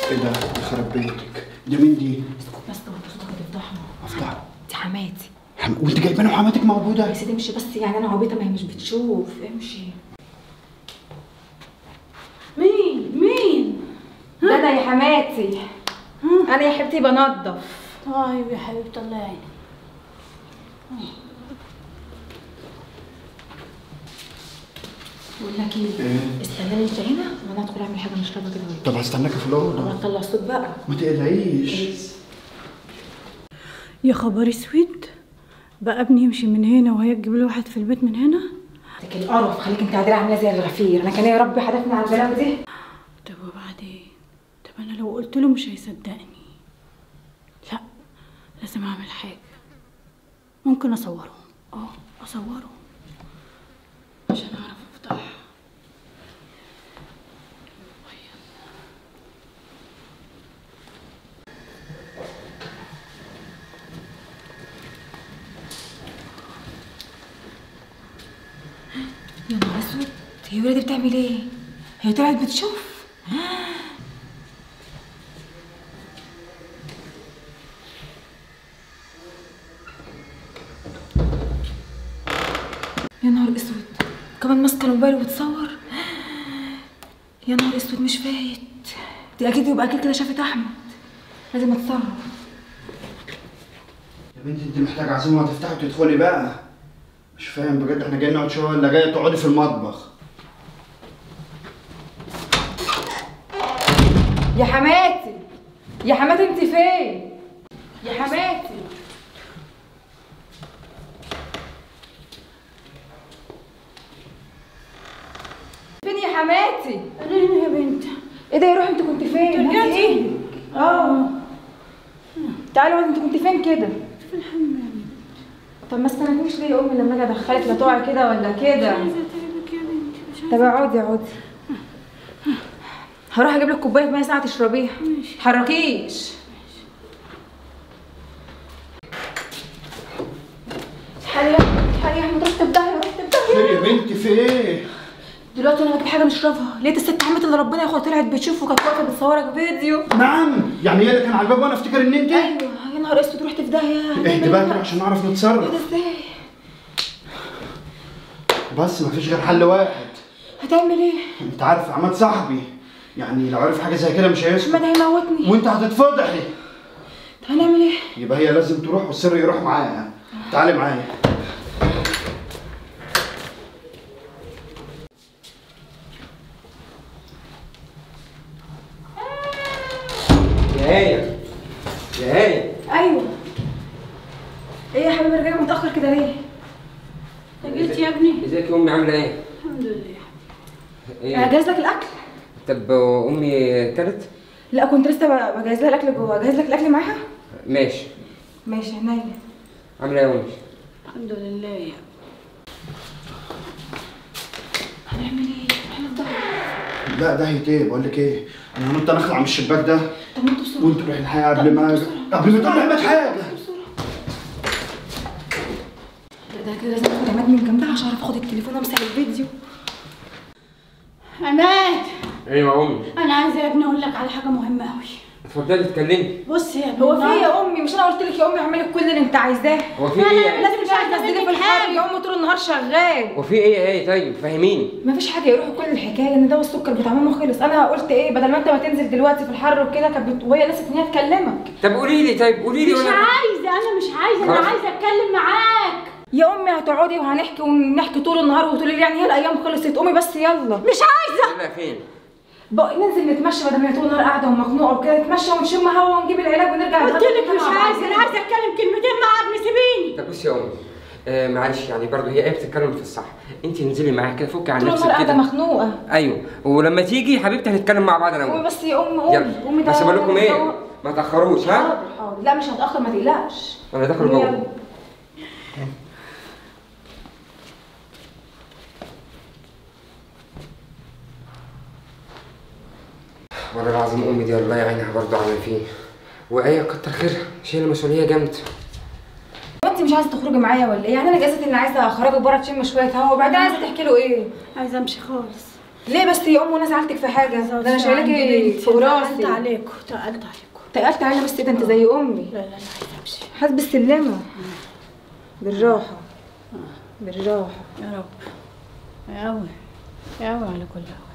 ايه ده يخرب بيتك دي مين دي بس توطي صوتك هتفضحنا افتح دي حماتي حم- وانت جايبانه وحماتك موجوده يا سيدي امشي بس يعني انا عبيطه ما هي مش بتشوف امشي مين مين ده انا يا حماتي انا يا حبيبتي بنضف طيب يا حبيبتي الله يعينك بقول لك ايه ايه استناني انت هنا وانا ادخل اعمل حاجه نشربها كده وأجي. طب هستناك في طب الاوضه هطلع صوت بقى ما تقلقيش يا خبر اسود بقى ابني يمشي من هنا وهي تجيب له واحد في البيت من هنا لك القرف خليك انت قاعده عامله زي الغفير انا كان يا ربي حدفني على البلاوي دي طب وبعدين طب انا لو قلت له مش هيصدقني لا لازم اعمل حاجه ممكن اصوره اه اصوره عشان اعرف افتح يا نهار اسود هي ولادي بتعمل ايه هي طلعت بتشوف يا نهار اسود كمان ماسكه الموبايل وبتصور يا نهار اسود مش فايت دي اكيد يبقى اكيد كده شافت احمد لازم اتصرف يا بنتي انت محتاجه عزيمه تفتحي وتدخلي بقى مش فاهم بجد احنا جايين نقعد شويه ولا جايه تقعدي في المطبخ يا حماتي يا حماتي انت فين يا حماتي فين يا حماتي ليه يا بنت ايه ده يا روحي انت كنت فين رجعتي؟ هاتي ايدك اه تعالي اقعدي انت كنت فين كده في الحمام طب ما استنتنيش ليه يا امي لما اجي ادخلك لا تقعي كده ولا كده عايزه اتعبك يا بنتي مش طب اقعدي اقعدي هروح اجيب لك كوبايه ميه ساعه تشربيها ماشي. تحركيش تعالي يا أحمد، تعالي يا احمد رحت بداهيه رحت بداهيه خير يا بنتي في ايه دلوقتي انا هجيب حاجه نشربها لقيت الست حماتي اللي ربنا ياخدها طلعت بتشوف وكانت واقفه بتصورك فيديو نعم يعني هي اللي كان على الباب وانا افتكر ان انت ايوه يا نهار اسود رحت في داهيه اهدي بقى كده عشان نعرف ايه نتصرف ده ازاي بس مفيش غير حل واحد هتعمل ايه انت عارف عماد صاحبي يعني لو عرف حاجه زي كده مش هيسكت احمد هيموتني وانت هتتفضحي طب هنعمل ايه يبقى هي لازم تروح والسر يروح معاها تعالي معايا يا آية يا آية ايوه ايه يا حبيبي رجعت متاخر كده ليه جيت يا ابني ازيك يا أمي عاملة إيه؟ الحمد لله إيه؟ اجهز لك الاكل طب أمي كلت؟ لا كنت لسه ب- بجهز لها الاكل جوه اجهز لك الاكل معاها ماشي ماشي عينيا عاملة إيه يا أمي؟ الحمد لله يا هنعمل ايه احنا في ضهر لا ده هيتيه بقول لك ايه انا وانت نخلع من الشباك ده طب ما انتوا بسرعه وانت روحي الحقيقه قبل ما قبل ما تقول لاحمد حاجه ده ده كده لازم اخد عماد من جنبها عشان اعرف اخد التليفون وامسح الفيديو عماد أيوة يا أمي انا عايزه يا ابني اقول لك على حاجه مهمه قوي اتفضلي اتكلمي بص يا ابني هو في إيه النهار- يا امي مش انا قلت لك يا امي اعملي كل اللي انت عايزاه هو في إيه يعني؟ لازم مش عايزه تنزلي في الحر يا امي طول النهار شغال هو في إيه يا آية طيب فهميني مفيش حاجه يروحوا كل الحكايه ان ده السكر بتاع ماما خلص انا قلت ايه بدل ما انت ما تنزل دلوقتي في الحر وكده كانت بت- وهي نسيت ان هي تكلمك طب قولي لي طيب قولي لي مش وأنا عايزه انا مش عايزه انا خلاص. عايزه اتكلم معاك يا امي هتقعدي وهنحكي ونحكي طول النهار وطول الليل يعني هي الايام خلصت قومي بس يلا مش عايزه لا فين؟ بقى ننزل نتمشى بدل ما هي طول النهار قاعده ومخنوقه وكده نتمشى ونشم هوا ونجيب العلاج ونرجع قلت نتغدى لك كلنا مش مع عايزه بعض. انا عايزه اتكلم كلمتين مع ابني سيبيني طب بصي يا أمي آه معلش يعني برضه هي آية بتتكلم في الصح أنت انزلي معاها كده فكي عن طول النهار نفسك قاعده كده مخنوقه أيوه ولما تيجي يا حبيبتي هنتكلم مع بعض أنا قومي وأنت بس يا ام قومي يلا قومي ده بس بقول لكم إيه؟ ده- ما تأخروش ها؟ حاضر حاضر لا مش هتاخر ما تقلقش أنا داخل قومي جوه يلا. والله العظيم امي دي الله يعينها برضه على اللي فيه وايه كتر خيرها شايله مسؤوليه جامده وانت مش عايزه تخرجي معايا ولا ايه يعني انا جازت اني عايزه اخرجك بره تشم شويه هوا وبعدين عايزه تحكي له ايه عايزه امشي خالص ليه بس يا ام وانا زعلتك في حاجه ده انا شايلاكي فوق تقلت راسي عليكم تقلت عليكم تقلت علينا بس ده انت زي امي لا لا لا عايزه امشي حاسب السلمه بالراحه بالراحه يا رب يا قوي يا قوي على كل قوي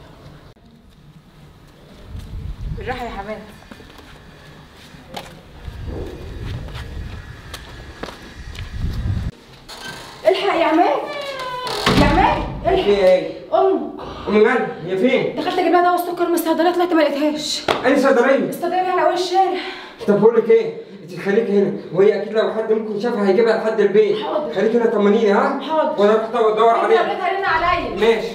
بالراحه يا حماد الحق يا عماد يا عماد الحق ايه ام امي مالها هي فين؟ دخلت اجيب لها دواء السكر من الصيدليه طلعت ما لقيتهاش انا صيدليه الصيدليه على اول الشارع طب بقول لك ايه انت خليك هنا وهي اكيد لو حد ممكن شافها هيجيبها لحد البيت حاضر. خليك هنا طمنيني ها حاضر. وانا اروح ادور عليها قابلتها رن عليا ماشي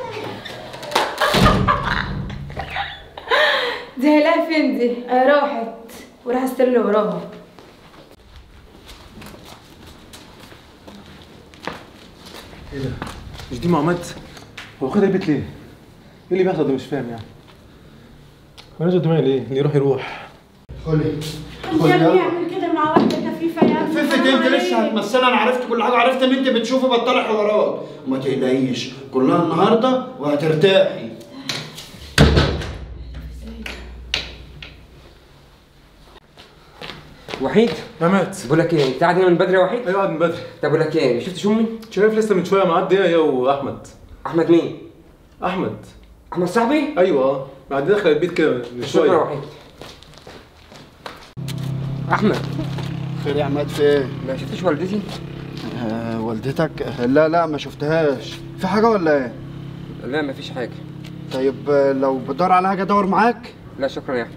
دي هيلاقي فين دي؟ آه راحت وراح السر اللي وراها ايه ده؟ مش دي معمد؟ هو واخدها البيت ليه؟ ايه اللي بيحصل ده مش فاهم يعني؟ مالوش دماغي ليه؟ اللي يروح يروح خلي انت خلي يا ابني يلا اعمل كده مع واحده خفيفه يا ابني فيفت انت لسه هتمثلها انا عرفت كل حاجه عرفت ان انت بتشوفي بطلع حوارات وما تقلقيش كلها النهارده وهترتاحي وحيد يا مات بقول لك ايه انت قاعد هنا من بدري يا وحيد ايوه قاعد من بدري طب بقول لك ايه ما شفتش امي شايف لسه من شويه معدي هي واحمد احمد مين احمد احمد صاحبي ايوه اه بعد داخل البيت كده من شكرا يا شويه وحيد احمد خير يا عماد في ايه؟ ما شفتش والدتي آه والدتك لا لا ما شفتهاش في حاجه ولا ايه؟ لا ما فيش حاجه طيب آه، لو بدور على حاجه ادور معاك لا شكرا يا احمد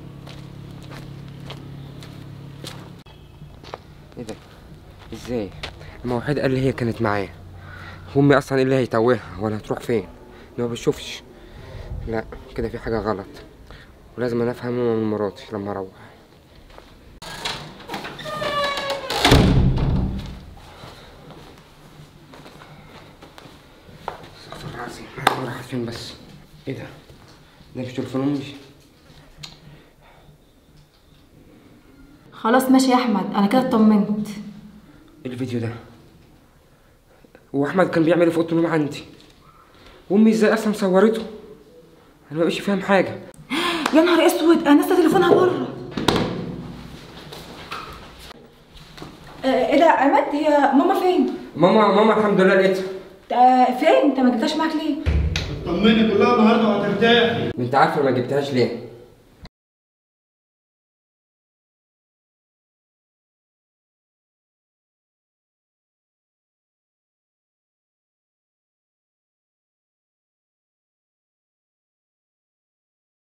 ايه ده ازاي ما وحيد قال لي هي كانت معايا امي اصلا ايه اللي هيتوهها ولا هتروح فين ما بشوفش لا كده في حاجه غلط ولازم انا افهمها من مراتي لما اروح استغفر الله العظيم أنا راحت فين بس ايه ده ده مش تليفون امي خلاص ماشي يا احمد انا كده اطمنت إيه الفيديو ده واحمد كان بيعمل ايه في اوضه النوم عندي وامي ازاي اصلا صورته انا ما بقيش فاهم حاجه يا نهار اسود انا ناسيه تليفونها بره آه، ايه ده عماد هي ماما فين؟ ماما ماما الحمد لله لقيتها آه، فين؟ انت ما جبتهاش معاك ليه؟ طمني كلها النهارده وهترتاحي انت عارفه ما جبتهاش ليه